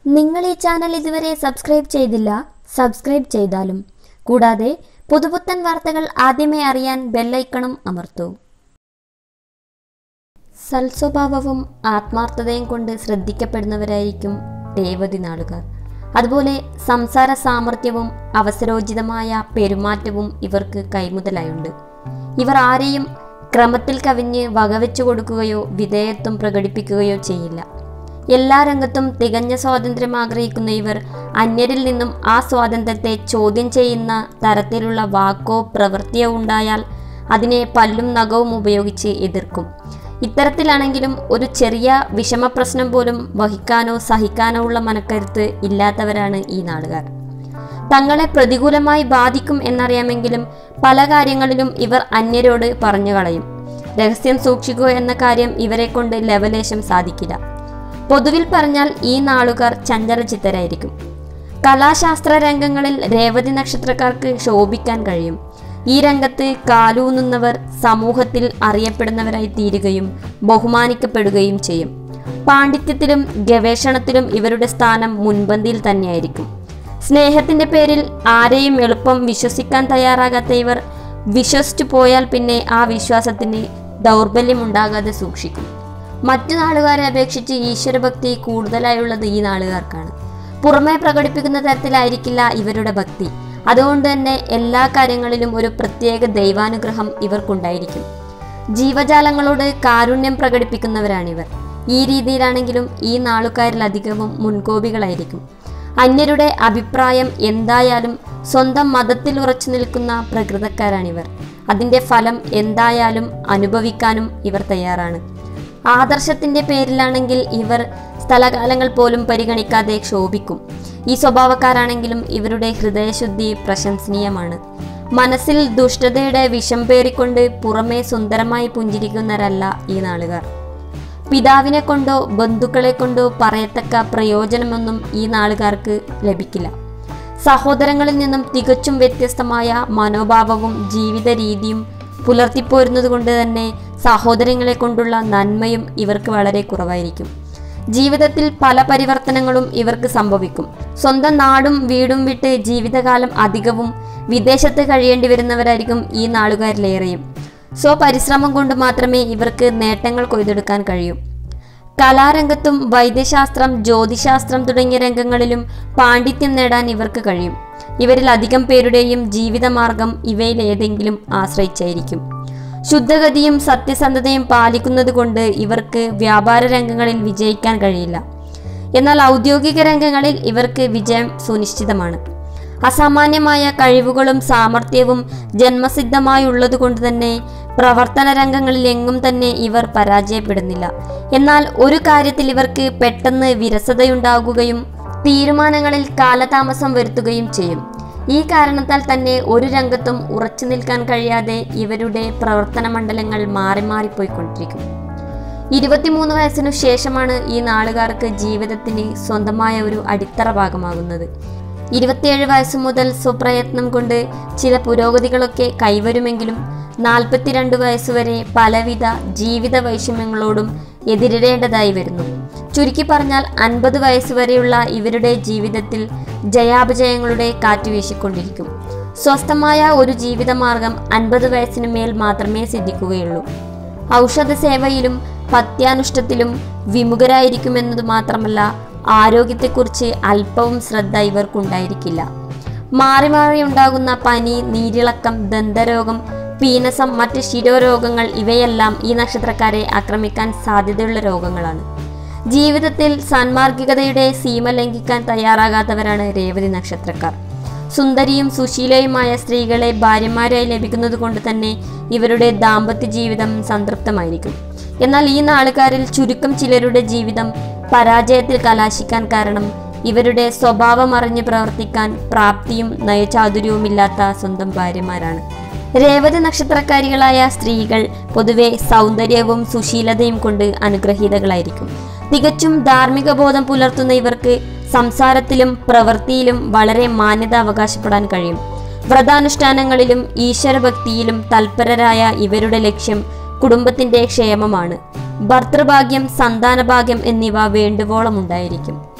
നിങ്ങൾ ഈ ചാനൽ ഇതുവരെ സബ്സ്ക്രൈബ് ചെയ്തില്ല സബ്സ്ക്രൈബ് ചെയ്താലും കൂടാതെ പുതുപുത്തൻ വാർത്തകൾ ആദ്യമേ അറിയാൻ ബെല്ലൈക്കണും അമർത്തൂ സൽസ്വഭാവവും ആത്മാർത്ഥതയും കൊണ്ട് ശ്രദ്ധിക്കപ്പെടുന്നവരായിരിക്കും രേവതി നാളുകാർ അതുപോലെ സംസാര സാമർഥ്യവും അവസരോചിതമായ പെരുമാറ്റവും ഇവർക്ക് കൈമുതലായുണ്ട് ഇവർ ആരെയും ക്രമത്തിൽ കവിഞ്ഞ് വകവെച്ചു കൊടുക്കുകയോ വിധേയത്വം പ്രകടിപ്പിക്കുകയോ ചെയ്യില്ല എല്ലാ രംഗത്തും തികഞ്ഞ സ്വാതന്ത്ര്യം ആഗ്രഹിക്കുന്ന ഇവർ അന്യരിൽ നിന്നും ആ സ്വാതന്ത്ര്യത്തെ ചോദ്യം ചെയ്യുന്ന തരത്തിലുള്ള വാക്കോ പ്രവൃത്തിയോ ഉണ്ടായാൽ അതിനെ പല്ലും നഖവും ഉപയോഗിച്ച് എതിർക്കും ഇത്തരത്തിലാണെങ്കിലും ഒരു ചെറിയ വിഷമപ്രശ്നം പോലും വഹിക്കാനോ സഹിക്കാനോ ഉള്ള മനക്കരുത്ത് ഇല്ലാത്തവരാണ് ഈ നാളുകാർ തങ്ങളെ പ്രതികൂലമായി ബാധിക്കും എന്നറിയാമെങ്കിലും പല കാര്യങ്ങളിലും ഇവർ അന്യരോട് പറഞ്ഞു കളയും രഹസ്യം സൂക്ഷിക്കുക എന്ന കാര്യം ഇവരെ കൊണ്ട് ലവലേശം സാധിക്കില്ല പൊതുവിൽ പറഞ്ഞാൽ ഈ നാളുകാർ ചഞ്ചലചിത്തരായിരിക്കും കലാശാസ്ത്ര രംഗങ്ങളിൽ രേവതി നക്ഷത്രക്കാർക്ക് ശോഭിക്കാൻ കഴിയും ഈ രംഗത്ത് കാലൂന്നുന്നവർ സമൂഹത്തിൽ അറിയപ്പെടുന്നവരായി തീരുകയും ബഹുമാനിക്കപ്പെടുകയും ചെയ്യും പാണ്ഡിത്യത്തിലും ഗവേഷണത്തിലും ഇവരുടെ സ്ഥാനം മുൻപന്തിയിൽ തന്നെയായിരിക്കും സ്നേഹത്തിന്റെ പേരിൽ ആരെയും എളുപ്പം വിശ്വസിക്കാൻ തയ്യാറാകാത്ത ഇവർ വിശ്വസിച്ചു പോയാൽ പിന്നെ ആ വിശ്വാസത്തിന് ദൗർബല്യമുണ്ടാകാതെ സൂക്ഷിക്കും മറ്റു നാളുകാരെ അപേക്ഷിച്ച് ഈശ്വരഭക്തി കൂടുതലായുള്ളത് ഈ നാളുകാർക്കാണ് പുറമെ പ്രകടിപ്പിക്കുന്ന തരത്തിലായിരിക്കില്ല ഇവരുടെ ഭക്തി അതുകൊണ്ട് തന്നെ എല്ലാ കാര്യങ്ങളിലും ഒരു പ്രത്യേക ദൈവാനുഗ്രഹം ഇവർക്കുണ്ടായിരിക്കും ജീവജാലങ്ങളോട് കാരുണ്യം പ്രകടിപ്പിക്കുന്നവരാണിവർ ഈ രീതിയിലാണെങ്കിലും ഈ നാളുകാരിലധികവും മുൻകോപികളായിരിക്കും അന്യരുടെ അഭിപ്രായം എന്തായാലും സ്വന്തം മതത്തിൽ ഉറച്ചു നിൽക്കുന്ന പ്രകൃതക്കാരാണിവർ അതിൻ്റെ ഫലം എന്തായാലും അനുഭവിക്കാനും ഇവർ തയ്യാറാണ് ആദർശത്തിന്റെ പേരിലാണെങ്കിൽ ഇവർ സ്ഥലകാലങ്ങൾ പോലും പരിഗണിക്കാതെ ക്ഷോഭിക്കും ഈ സ്വഭാവക്കാരാണെങ്കിലും ഇവരുടെ ഹൃദയശുദ്ധി പ്രശംസനീയമാണ് മനസ്സിൽ ദുഷ്ടതയുടെ വിഷം പേറിക്കൊണ്ട് പുറമേ സുന്ദരമായി പുഞ്ചിരിക്കുന്നവരല്ല ഈ നാളുകാർ പിതാവിനെ കൊണ്ടോ ബന്ധുക്കളെ കൊണ്ടോ പറയത്തക്ക പ്രയോജനമൊന്നും ഈ നാളുകാർക്ക് ലഭിക്കില്ല സഹോദരങ്ങളിൽ നിന്നും തികച്ചും വ്യത്യസ്തമായ മനോഭാവവും ജീവിത രീതിയും പുലർത്തിപ്പോരുന്നത് കൊണ്ട് തന്നെ സഹോദരങ്ങളെ കൊണ്ടുള്ള നന്മയും ഇവർക്ക് വളരെ കുറവായിരിക്കും ജീവിതത്തിൽ പല പരിവർത്തനങ്ങളും ഇവർക്ക് സംഭവിക്കും സ്വന്തം നാടും വീടും വിട്ട് ജീവിതകാലം അധികവും വിദേശത്ത് കഴിയേണ്ടി വരുന്നവരായിരിക്കും ഈ നാളുകാരിലേറെയും സ്വപരിശ്രമം കൊണ്ട് മാത്രമേ ഇവർക്ക് നേട്ടങ്ങൾ കൊയ്തെടുക്കാൻ കഴിയൂ കലാരംഗത്തും വൈദ്യശാസ്ത്രം ജ്യോതിശാസ്ത്രം തുടങ്ങിയ രംഗങ്ങളിലും പാണ്ഡിത്യം നേടാൻ ഇവർക്ക് കഴിയും ഇവരിൽ അധികം പേരുടെയും ജീവിതമാർഗം ഇവയിൽ ഏതെങ്കിലും ആശ്രയിച്ചായിരിക്കും ശുദ്ധഗതിയും സത്യസന്ധതയും പാലിക്കുന്നത് കൊണ്ട് ഇവർക്ക് വ്യാപാര രംഗങ്ങളിൽ വിജയിക്കാൻ കഴിയില്ല എന്നാൽ ഔദ്യോഗിക രംഗങ്ങളിൽ ഇവർക്ക് വിജയം സുനിശ്ചിതമാണ് അസാമാന്യമായ കഴിവുകളും സാമർഥ്യവും ജന്മസിദ്ധമായുള്ളത് കൊണ്ട് തന്നെ പ്രവർത്തന രംഗങ്ങളിൽ എങ്ങും തന്നെ ഇവർ പരാജയപ്പെടുന്നില്ല എന്നാൽ ഒരു കാര്യത്തിൽ ഇവർക്ക് പെട്ടെന്ന് വിരസതയുണ്ടാകുകയും തീരുമാനങ്ങളിൽ കാലതാമസം വരുത്തുകയും ചെയ്യും ഈ കാരണത്താൽ തന്നെ ഒരു രംഗത്തും ഉറച്ചു നിൽക്കാൻ കഴിയാതെ ഇവരുടെ പ്രവർത്തന മണ്ഡലങ്ങൾ മാറി മാറിപ്പോയിക്കൊണ്ടിരിക്കും ഇരുപത്തിമൂന്ന് വയസ്സിനു ശേഷമാണ് ഈ നാളുകാർക്ക് ജീവിതത്തിന് സ്വന്തമായ ഒരു അടിത്തറ ഭാഗമാകുന്നത് ഇരുപത്തിയേഴ് വയസ്സ് മുതൽ സ്വപ്രയത്നം കൊണ്ട് ചില പുരോഗതികളൊക്കെ കൈവരുമെങ്കിലും നാൽപ്പത്തിരണ്ട് വയസ്സുവരെ പലവിധ ജീവിത വൈഷമ്യങ്ങളോടും എതിരിടേണ്ടതായി വരുന്നു ചുരുക്കി പറഞ്ഞാൽ അൻപത് വയസ്സുവരെയുള്ള ഇവരുടെ ജീവിതത്തിൽ ജയാപജയങ്ങളുടെ കാറ്റ് വീശിക്കൊണ്ടിരിക്കും സ്വസ്ഥമായ ഒരു ജീവിതമാർഗം അൻപത് വയസ്സിന് മേൽ മാത്രമേ സിദ്ധിക്കുകയുള്ളൂ ഔഷധ സേവയിലും പത്യാനുഷ്ഠത്തിലും വിമുഖരായിരിക്കുമെന്നത് മാത്രമല്ല ആരോഗ്യത്തെക്കുറിച്ച് അല്പവും ശ്രദ്ധ ഇവർക്കുണ്ടായിരിക്കില്ല മാറി മാറി ഉണ്ടാകുന്ന പനി നീരിളക്കം ദന്തരോഗം പീനസം മറ്റ് ശിരോരോഗങ്ങൾ ഇവയെല്ലാം ഈ നക്ഷത്രക്കാരെ ആക്രമിക്കാൻ സാധ്യതയുള്ള രോഗങ്ങളാണ് ജീവിതത്തിൽ സാൻമാർഗികതയുടെ സീമ ലംഘിക്കാൻ തയ്യാറാകാത്തവരാണ് രേവതി നക്ഷത്രക്കാർ സുന്ദരിയും സുശീലയുമായ സ്ത്രീകളെ ഭാര്യമാരായി ലഭിക്കുന്നത് കൊണ്ട് തന്നെ ഇവരുടെ ദാമ്പത്യ ജീവിതം സംതൃപ്തമായിരിക്കും എന്നാൽ ഈ നാളുകാരിൽ ചുരുക്കം ചിലരുടെ ജീവിതം പരാജയത്തിൽ കലാശിക്കാൻ കാരണം ഇവരുടെ സ്വഭാവം അറിഞ്ഞ് പ്രവർത്തിക്കാൻ പ്രാപ്തിയും നയചാതുര്യവുമില്ലാത്ത സ്വന്തം ഭാര്യമാരാണ് രേവതി നക്ഷത്രക്കാരികളായ സ്ത്രീകൾ പൊതുവെ സൗന്ദര്യവും സുശീലതയും കൊണ്ട് അനുഗ്രഹീതകളായിരിക്കും തികച്ചും ധാർമ്മിക ബോധം പുലർത്തുന്ന ഇവർക്ക് സംസാരത്തിലും പ്രവൃത്തിയിലും വളരെ മാന്യത അവകാശപ്പെടാൻ കഴിയും വ്രതാനുഷ്ഠാനങ്ങളിലും ഈശ്വരഭക്തിയിലും തൽപരരായ ഇവരുടെ ലക്ഷ്യം കുടുംബത്തിന്റെ ക്ഷേമമാണ് ഭർത്തൃഭാഗ്യം സന്താനഭാഗ്യം എന്നിവ വേണ്ടുവോളം ഉണ്ടായിരിക്കും